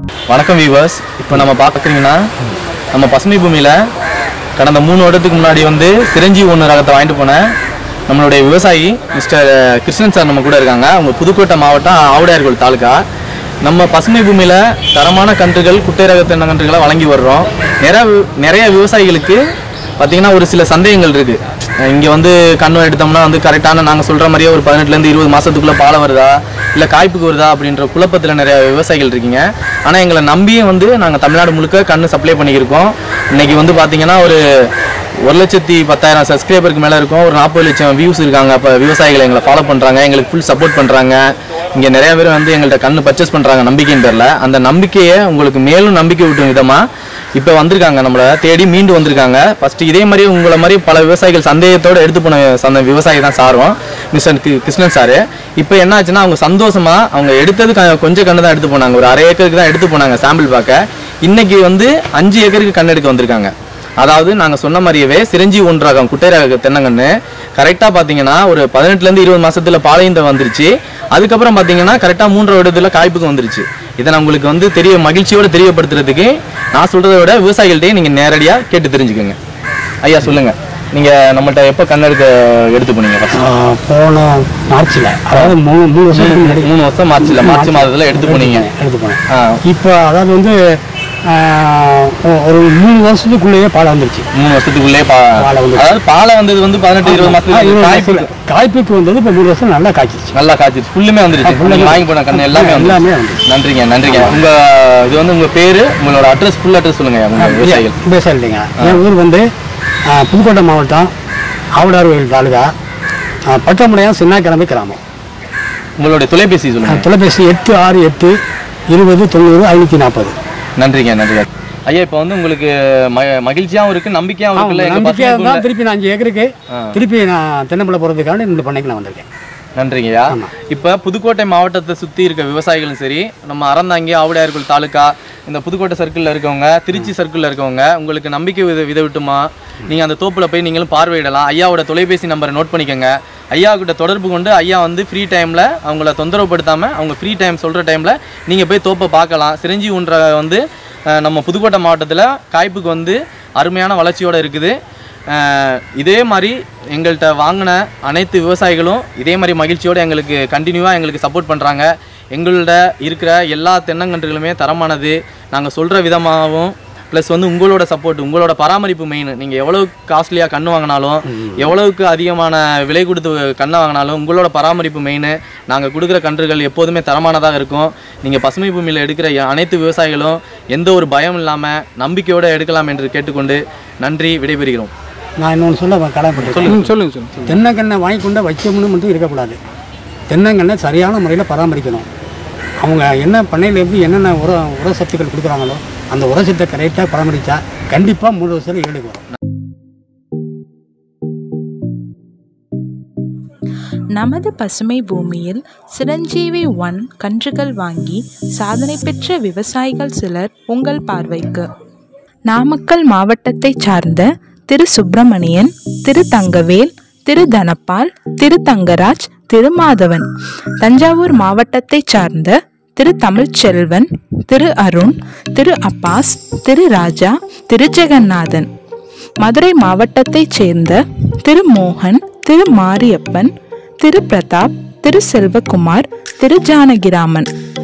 வணக்கம் வீவர்ஸ் இப்போ நம்ம பார்க்குறீங்கன்னா நம்ம பசுமை பூமியில் கடந்த மூணு வருடத்துக்கு முன்னாடி வந்து சிரஞ்சி ஒன்று ரகத்தை வாங்கிட்டு போனேன் நம்மளுடைய விவசாயி மிஸ்டர் கிருஷ்ணன் சார் நம்ம கூட இருக்காங்க அவங்க புதுக்கோட்டை மாவட்டம் ஆவுடையார்கோவில் தாலுக்கா நம்ம பசுமை பூமியில் தரமான கன்றுகள் குட்டை ரக தென்னங்கன்றுகளை வழங்கி வர்றோம் நிறைய வி- நிறைய விவசாயிகளுக்கு பார்த்தீங்கன்னா ஒரு சில சந்தேகங்கள் இருக்குது இங்கே வந்து கண்ணு எடுத்தோம்னா வந்து கரெக்டான நாங்கள் சொல்கிற மாதிரியே ஒரு பதினெட்டுலேருந்து இருபது மாதத்துக்குள்ளே பாலை வருதா இல்லை காய்ப்புக்கு வருதா அப்படின்ற குழப்பத்தில் நிறைய விவசாயிகள் இருக்கீங்க ஆனால் எங்களை நம்பியும் வந்து நாங்கள் தமிழ்நாடு முழுக்க கண்ணு சப்ளை பண்ணியிருக்கோம் இன்னைக்கு வந்து பார்த்தீங்கன்னா ஒரு ஒரு லட்சத்தி பத்தாயிரம் சப்ஸ்கிரைபருக்கு மேலே இருக்கும் ஒரு நாற்பது லட்சம் வியூஸ் இருக்காங்க அப்போ விவசாயிகள் எங்களை ஃபாலோ பண்ணுறாங்க எங்களுக்கு ஃபுல் சப்போர்ட் பண்ணுறாங்க இங்கே நிறைய பேர் வந்து எங்கள்கிட்ட கண்ணு பர்ச்சேஸ் பண்ணுறாங்க நம்பிக்கையின் பேரில் அந்த நம்பிக்கையை உங்களுக்கு மேலும் நம்பிக்கை ஊட்டும் விதமாக இப்போ வந்திருக்காங்க நம்மளை தேடி மீண்டு வந்திருக்காங்க ஃபர்ஸ்ட் இதே மாதிரி உங்களை மாதிரி பல விவசாயிகள் சந்தேகத்தோட எடுத்து போன சந்த விவசாயி தான் சாரும் மிஸ்டர் கி- கிருஷ்ணன் சாரு இப்போ என்ன ஆச்சுன்னா அவங்க சந்தோஷமா அவங்க எடுத்தது க- கொஞ்சம் கண்ணு தான் எடுத்து போனாங்க ஒரு அரை ஏக்கருக்கு தான் எடுத்து போனாங்க சாம்பிள் பார்க்க இன்னைக்கு வந்து அஞ்சு ஏக்கருக்கு கண் எடுக்க வந்திருக்காங்க அதாவது நாங்கள் சொன்ன மாதிரியவே சிரஞ்சி ஒன்று ரகம் குட்டை ரக தென்னங்கன்று கரெக்டாக பார்த்தீங்கன்னா ஒரு பதினெட்டுலேருந்து இருபது மாசத்துல பாளையந்த வந்துருச்சு அதுக்கப்புறம் பார்த்தீங்கன்னா கரெக்டாக மூன்றரை வருடத்துல காய்ப்புக்கு வந்துருச்சு இதை நான் உங்களுக்கு வந்து தெரிய மகிழ்ச்சியோட தெரியப்படுத்துறதுக்கு நான் சொல்றதை விட விவசாயிகள்கிட்டயே நீங்கள் நேரடியாக கேட்டு தெரிஞ்சுக்கோங்க ஐயா சொல்லுங்க நீங்க நம்மள்ட்ட எப்போ கண்ணெடுக்க எடுத்து போனீங்க first? ஆஹ் போன மார்ச்சில் அதாவது மூணு மூணு வருஷத்துக்கு முன்னாடி மூணு வருஷம் மார்ச்ல மார்ச் மாதத்துல எடுத்து போனீங்க எடுத்து போனேன் ஆ, இப்போ அதாவது வந்து ஆஹ் ஒ- ஒரு மூணு வருஷத்துக்குள்ளேயே பாலை வந்துருச்சு மூணு வருஷத்துக்குள்ளே பா பாலை வந்து- அதாவது பாலை வந்தது வந்து பதினெட்டு இருபது ஆ, மாசத்துக்கு இருபது காய்ப்பு வருஷத்துல. காய்ப்புக்கு வந்தது இப்போ மூணு வருஷம் நல்லா காய்ச்சிச்சு நல்லா காய்ச்சிச்சு ஃபுல்லுமே வந்துருச்சு full-ஆ நீங்க வாங்கி போன கண்ணு எல்லாமே வந்துருச்சு. எல்லாமே வந்துருச்சு. நன்றிங்க நன்றிங்க உங்க இது வந்து உங்க பேரு உங்களோட அட்ரஸ் ஃபுல் அட்ரஸ் சொல்லுங்க உங்க விவசாயிகள் பேச இல்லைங்க என் ஊர் வந்து ஆஹ் புதுக்கோட்டை மாவட்டம் ஆவுடார்வயல் தாலுகா ஆஹ் பட்டமுடையம் சின்னாக்கிழமை கிராமம் உங்களுடைய தொலைபேசி சொல்லுங்க ஆஹ் தொலைபேசி எட்டு ஆறு எட்டு இருபது தொண்ணூறு ஐநூற்றி நாற்பது நன்றிங்க நன்றிங்க ஐயா இப்போ வந்து உங்களுக்கு ம- மகிழ்ச்சியாவும் இருக்கு நம்பிக்கையாவும் இருக்குல்ல எங்க நம்பிக்கையாக பசங்க தான் திருப்பி நான் அஞ்சு ஏக்கருக்கு ஆ. திருப்பி நான் தென்னம்பிள்ளை போகிறதுக்கான இந்த பண்ணைக்கு நான் வந்திருக்கேன் நன்றிங்கய்யா இப்போ புதுக்கோட்டை மாவட்டத்தை சுற்றி இருக்க விவசாயிகளும் சரி நம்ம அறந்தாங்கி ஆவுடையார்கோள் தாலுக்கா இந்த புதுக்கோட்டை சர்க்கிளில் இருக்கவங்க திருச்சி சர்க்கிளில் இருக்கவங்க உங்களுக்கு நம்பிக்கை வித வித விட்டுமா நீங்கள் அந்த தோப்பில் போய் நீங்களும் பார்வையிடலாம் ஐயாவோட தொலைபேசி நம்பரை நோட் பண்ணிக்கோங்க ஐயா கிட்ட தொடர்பு கொண்டு ஐயா வந்து ஃப்ரீ டைமில் அவங்கள தொந்தரவுப்படுத்தாமல் அவங்க ஃப்ரீ டைம் சொல்கிற டைமில் நீங்கள் போய் தோப்பை பார்க்கலாம் சிரஞ்சி ஒன்ற வந்து அஹ், நம்ம புதுக்கோட்டை மாவட்டத்தில் காய்ப்புக்கு வந்து அருமையான வளர்ச்சியோடு இருக்குது அஹ் இதே மாதிரி எங்கள்கிட்ட வாங்கின அனைத்து விவசாயிகளும் இதே மாதிரி மகிழ்ச்சியோடு எங்களுக்கு கண்டினியூவாக எங்களுக்கு சப்போர்ட் பண்ணுறாங்க எங்கள்கிட்ட இருக்கிற எல்லா தென்னங்கன்றுகளுமே தரமானது நாங்கள் சொல்கிற விதமாகவும் ப்ளஸ் வந்து உங்களோட சப்போர்ட் உங்களோட பராமரிப்பு மெயின் நீங்கள் எவ்வளவு காஸ்ட்லியாக கன்று வாங்கினாலும் எவ்வளவுக்கு அதிகமான விலை கொடுத்து கண்ணை வாங்கினாலும் உங்களோட பராமரிப்பு மெயின் நாங்கள் கொடுக்குற கன்றுகள் எப்போதுமே தரமானதாக இருக்கும் நீங்கள் பசுமை பூமியில் எடுக்கிற அனைத்து விவசாயிகளும் எந்த ஒரு பயம் இல்லாமல் நம்பிக்கையோடு எடுக்கலாம் என்று கேட்டுக்கொண்டு நன்றி விடைபெறுகிறோம் நான் இன்னொன்று சொல்ல கடமைப்பட்டு சொல்லுங்க சொல்லுங்க சொல்லுங்க தென்னங்கண்ணை வாங்கி கொண்டு வைக்கணும்னு மட்டும் இருக்கக்கூடாது தென்னங்கண்ணை சரியான முறையில் பராமரிக்கணும் அவங்க என்ன பண்ணையில் எப்படி என்னென்ன உர உர சத்துக்கள் கொடுக்குறாங்களோ அந்த உர சத்தை கரெக்டாக பராமரித்தா கண்டிப்பாக மூணு வருஷத்தில் ஈடுக்கு வரும் நமது பசுமை பூமியில் சிரஞ்சீவி ஒன் கன்றுகள் வாங்கி சாதனை பெற்ற விவசாயிகள் சிலர் உங்கள் பார்வைக்கு நாமக்கல் மாவட்டத்தைச் சார்ந்த திரு சுப்பிரமணியன் திரு தங்கவேல் திரு தனபால் திரு தங்கராஜ் திரு மாதவன் தஞ்சாவூர் மாவட்டத்தைச் சார்ந்த திரு தமிழ்ச்செல்வன் திரு அருண் திரு அப்பாஸ் திரு ராஜா திரு ஜெகநாதன் மதுரை மாவட்டத்தைச் சேர்ந்த திரு மோகன் திரு மாரியப்பன் திரு பிரதாப் திரு செல்வகுமார் திரு ஜானகிராமன்